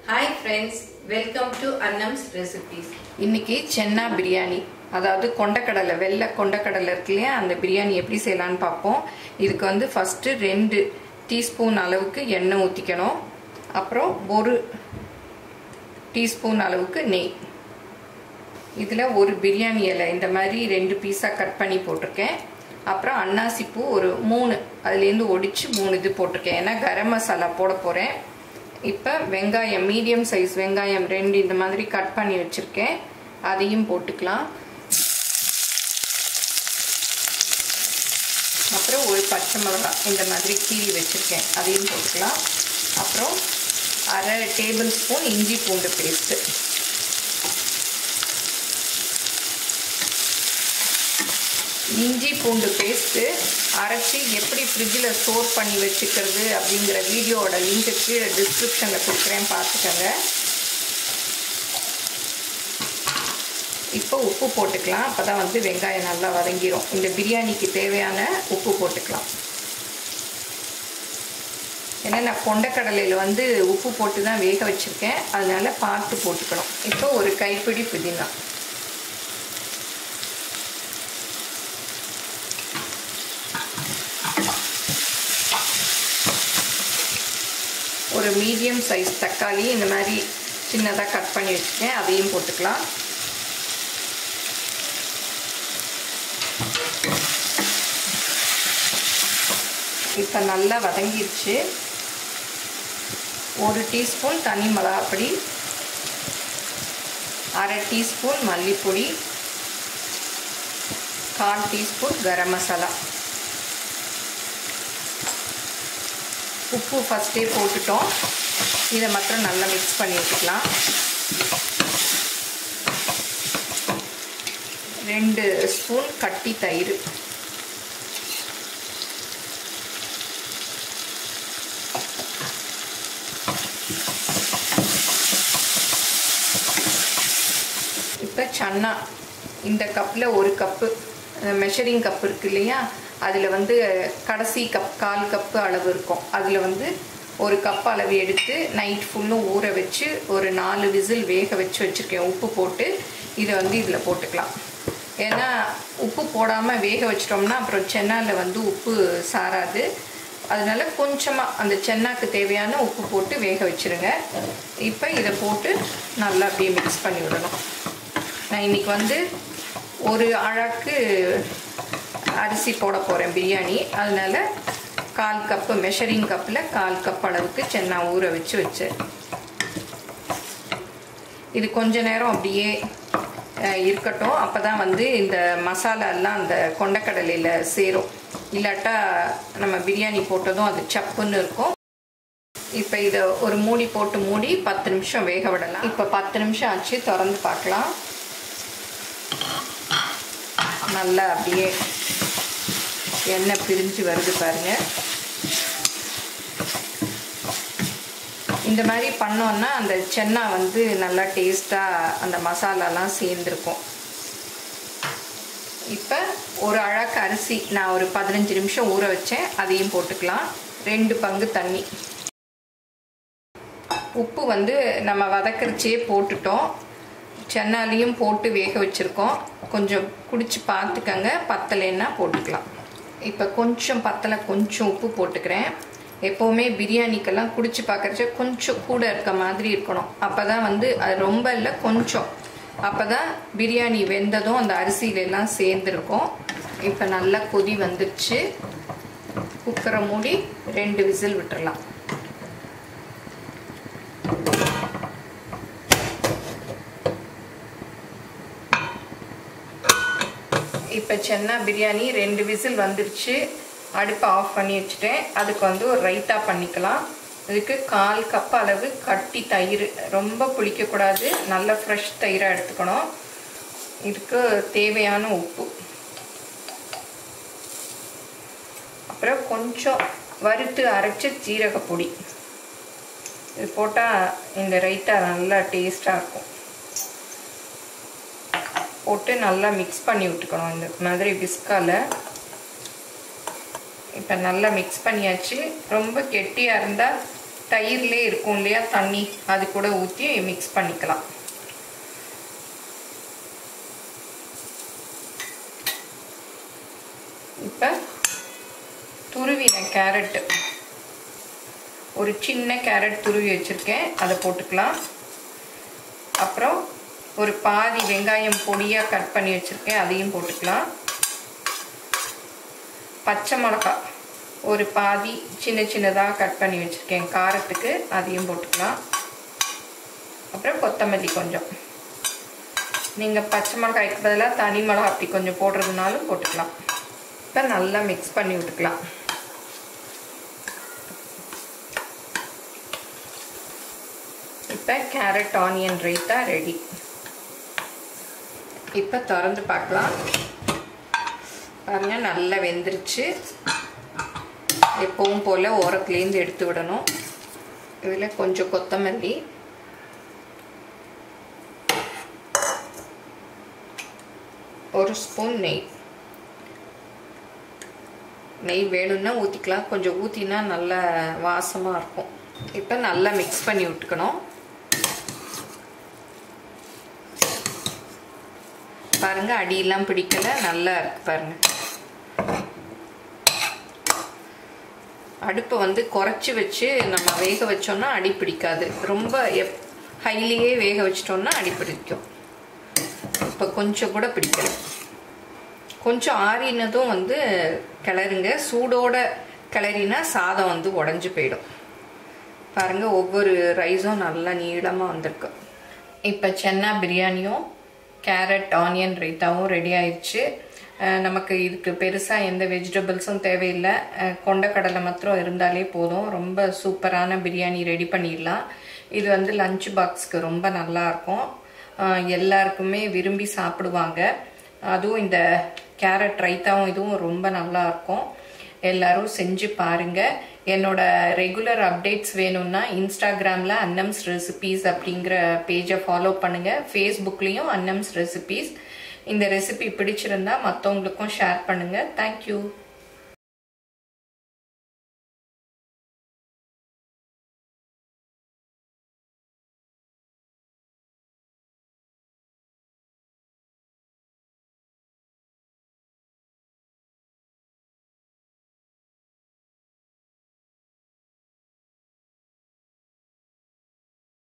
hi friends welcome to Annam's recipes இன்னைக்கு சென்னா பிரியாணி அதாவது கொண்டக்கடலை வெள்ளை கொண்டக்கடலை இருக்கு இல்லையா அந்த பிரியாணி எப்படி செய்யலான்னு பார்ப்போம் இதுக்கு வந்து ஃபஸ்ட்டு ரெண்டு டீஸ்பூன் அளவுக்கு எண்ணெய் ஊற்றிக்கணும் அப்புறம் ஒரு டீஸ்பூன் அளவுக்கு நெய் இதில் ஒரு பிரியாணி இலை இந்த மாதிரி ரெண்டு பீஸாக கட் பண்ணி போட்டிருக்கேன் அப்புறம் அன்னாசிப்பூ ஒரு மூணு அதுலேருந்து ஒடிச்சு மூணு இது போட்டிருக்கேன் ஏன்னா கரம் மசாலா போட போகிறேன் இப்போ வெங்காயம் மீடியம் சைஸ் வெங்காயம் ரெண்டு இந்த மாதிரி கட் பண்ணி வச்சுருக்கேன் அதையும் போட்டுக்கலாம் அப்புறம் ஒரு பச்சை மிளகாய் இந்த மாதிரி கீறி வச்சுருக்கேன் அதையும் போட்டுக்கலாம் அப்புறம் அரை டேபிள் ஸ்பூன் இஞ்சி பூண்டு பேஸ்ட்டு இஞ்சி பூண்டு பேஸ்ட்டு அரைச்சி எப்படி ஃப்ரிட்ஜில் ஸ்டோர் பண்ணி வச்சுக்கிறது அப்படிங்கிற வீடியோவோட லிங்க்கு கீழே டிஸ்கிரிப்ஷனில் கொடுக்குறேன் பார்த்துக்கோங்க இப்போ உப்பு போட்டுக்கலாம் அப்போ தான் வந்து வெங்காயம் நல்லா வதங்கிடும் இந்த பிரியாணிக்கு தேவையான உப்பு போட்டுக்கலாம் ஏன்னா நான் கொண்டக்கடலையில் வந்து உப்பு போட்டு தான் வேக வச்சுருக்கேன் அதனால பார்த்து போட்டுக்கணும் இப்போ ஒரு கைப்பிடி புதினா ஒரு மீடியம் சைஸ் தக்காளி இந்த மாதிரி சின்னதாக கட் பண்ணி வச்சுருக்கேன் அதையும் போட்டுக்கலாம் இப்போ நல்லா வதங்கிடுச்சு ஒரு டீஸ்பூன் தனி மிளகாப்பொடி அரை டீஸ்பூன் மல்லிப்பொடி கால் டீஸ்பூன் கரம் மசாலா உப்பு ஃபஸ்ட்டே போட்டுட்டோம் இதை மாத்திரம் நல்லா மிக்ஸ் பண்ணி வச்சுக்கலாம் ரெண்டு ஸ்பூன் கட்டி தயிர் இப்போ சன்னா இந்த கப்பில் ஒரு கப்பு மெஷரிங் கப் இருக்கு இல்லையா அதில் வந்து கடைசி கப் கால் கப்பு அளவு இருக்கும் அதில் வந்து ஒரு கப் அளவு எடுத்து நைட் ஃபுல்லும் ஊற வச்சு ஒரு நாலு விசில் வேக வச்சு வச்சுருக்கேன் உப்பு போட்டு இதை வந்து இதில் போட்டுக்கலாம் ஏன்னா உப்பு போடாமல் வேக வச்சிட்டோம்னா அப்புறம் சென்னாவில் வந்து உப்பு சாராது அதனால கொஞ்சமாக அந்த சென்னாக்கு தேவையான உப்பு போட்டு வேக வச்சுருங்க இப்போ இதை போட்டு நல்லா அப்படியே மிக்ஸ் பண்ணி விடணும் நான் இன்றைக்கி வந்து ஒரு அழகு அரிசி போட போகிறேன் பிரியாணி அதனால் கால் கப்பு மெஷரிங் கப்பில் கால் கப் அளவுக்கு சென்னா ஊற வச்சு வச்சேன் இது கொஞ்ச நேரம் அப்படியே இருக்கட்டும் அப்போ தான் வந்து இந்த மசாலாலாம் அந்த கொண்டக்கடலையில் சேரும் இல்லாட்டா நம்ம பிரியாணி போட்டதும் அது சப்புன்னு இருக்கும் இப்போ இதை ஒரு மூடி போட்டு மூடி பத்து நிமிஷம் வேக விடலாம் இப்போ பத்து நிமிஷம் ஆச்சு திறந்து பார்க்கலாம் நல்லா அப்படியே எண்ணெய் பிரிஞ்சு வருது பாருங்க இந்த மாதிரி பண்ணோன்னா அந்த சென்னா வந்து நல்லா டேஸ்ட்டாக அந்த மசாலாலாம் சேர்ந்துருக்கும் இப்போ ஒரு அழகு அரிசி நான் ஒரு பதினஞ்சு நிமிஷம் ஊற வச்சேன் அதையும் போட்டுக்கலாம் ரெண்டு பங்கு தண்ணி உப்பு வந்து நம்ம வதக்கரிச்சே போட்டுட்டோம் சென்னாலையும் போட்டு வேக வச்சுருக்கோம் கொஞ்சம் குடிச்சு பார்த்துக்கங்க பத்தலைன்னா போட்டுக்கலாம் இப்போ கொஞ்சம் பத்தலை கொஞ்சம் உப்பு போட்டுக்கிறேன் எப்போவுமே பிரியாணிக்கெல்லாம் குடிச்சு பார்க்குறச்ச கொஞ்சம் கூட இருக்க மாதிரி இருக்கணும் அப்போ தான் வந்து அது ரொம்ப இல்லை கொஞ்சம் அப்போ தான் பிரியாணி வெந்ததும் அந்த அரிசியிலெல்லாம் சேர்ந்துருக்கும் இப்போ நல்லா கொதி வந்துடுச்சு குக்கரை மூடி ரெண்டு விசில் விட்டுறலாம் இப்போ சென்னா பிரியாணி ரெண்டு விசில் வந்துடுச்சு அடுப்பை ஆஃப் பண்ணி வச்சுட்டேன் அதுக்கு வந்து ஒரு ரைத்தா பண்ணிக்கலாம் இதுக்கு கால் கப் அளவு கட்டி தயிர் ரொம்ப புளிக்கக்கூடாது நல்ல ஃப்ரெஷ் தயிராக எடுத்துக்கணும் இதுக்கு தேவையான உப்பு அப்புறம் கொஞ்சம் வறுத்து அரைச்ச ஜீரகப்பொடி இது போட்டால் இந்த ரைத்தா நல்லா டேஸ்ட்டாக இருக்கும் போட்டு நல்லா மிக்ஸ் பண்ணி விட்டுக்கணும் இந்த மாதிரி விஸ்கால இப்போ நல்லா மிக்ஸ் பண்ணியாச்சு ரொம்ப கெட்டியாக இருந்தால் தயிர்லே இருக்கும் இல்லையா தண்ணி அது கூட ஊற்றி மிக்ஸ் பண்ணிக்கலாம் இப்போ துருவின கேரட்டு ஒரு சின்ன கேரட் துருவி வச்சுருக்கேன் அதை போட்டுக்கலாம் அப்புறம் ஒரு பாதி வெங்காயம் பொடியாக கட் பண்ணி வச்சுருக்கேன் அதையும் போட்டுக்கலாம் பச்சை மிளகா ஒரு பாதி சின்ன சின்னதாக கட் பண்ணி வச்சுருக்கேன் காரத்துக்கு அதையும் போட்டுக்கலாம் அப்புறம் கொத்தமல்லி கொஞ்சம் நீங்கள் பச்சை மிளகாய்க்கு பதிலாக தனி மிளகா அப்படி கொஞ்சம் போடுறதுனாலும் போட்டுக்கலாம் இப்போ நல்லா மிக்ஸ் பண்ணி விட்டுக்கலாம் இப்போ கேரட் ஆனியன் ரைத்தா ரெடி இப்போ திறந்து பார்க்கலாம் பாருங்கள் நல்லா வெந்துருச்சு எப்பவும் போல் ஓரத்துலேருந்து எடுத்து விடணும் இதில் கொஞ்சம் கொத்தமல்லி ஒரு ஸ்பூன் நெய் நெய் வேணும்னா ஊற்றிக்கலாம் கொஞ்சம் ஊற்றினா நல்லா வாசமாக இருக்கும் இப்போ நல்லா மிக்ஸ் பண்ணி விட்டுக்கணும் பாருங்க அடியெல்லாம் பிடிக்கல நல்லா இருக்கு பாருங்க அடுப்பை வந்து குறைச்சி வச்சு நம்ம வேக வச்சோம்னா அடி பிடிக்காது ரொம்ப எப் ஹைலியே வேக வச்சிட்டோம்னா அடி பிடிக்கும் இப்போ கொஞ்சம் கூட பிடிக்கல கொஞ்சம் ஆறினதும் வந்து கிளறுங்க சூடோட கிளறினா சாதம் வந்து உடஞ்சி போயிடும் பாருங்கள் ஒவ்வொரு ரைஸும் நல்லா நீளமாக வந்திருக்கு இப்போ சென்னா பிரியாணியும் கேரட் ஆனியன் ரைத்தாவும் ரெடி ஆயிடுச்சு நமக்கு இதுக்கு பெருசாக எந்த வெஜிடபிள்ஸும் தேவையில்லை கொண்டக்கடலை மாத்திரம் இருந்தாலே போதும் ரொம்ப சூப்பரான பிரியாணி ரெடி பண்ணிடலாம் இது வந்து லஞ்ச் பாக்ஸ்க்கு ரொம்ப நல்லாயிருக்கும் எல்லாருக்குமே விரும்பி சாப்பிடுவாங்க அதுவும் இந்த கேரட் ரைத்தாவும் இதுவும் ரொம்ப நல்லாயிருக்கும் எல்லாரும் செஞ்சு பாருங்க என்னோட ரெகுலர் அப்டேட்ஸ் வேணும்னா இன்ஸ்டாகிராமில் அன்னம்ஸ் ரெசிபீஸ் அப்படிங்கிற பேஜை ஃபாலோ பண்ணுங்கள் ஃபேஸ்புக்லேயும் அன்னம்ஸ் ரெசிபீஸ் இந்த ரெசிபி பிடிச்சிருந்தா மற்றவங்களுக்கும் ஷேர் பண்ணுங்கள் தேங்க்யூ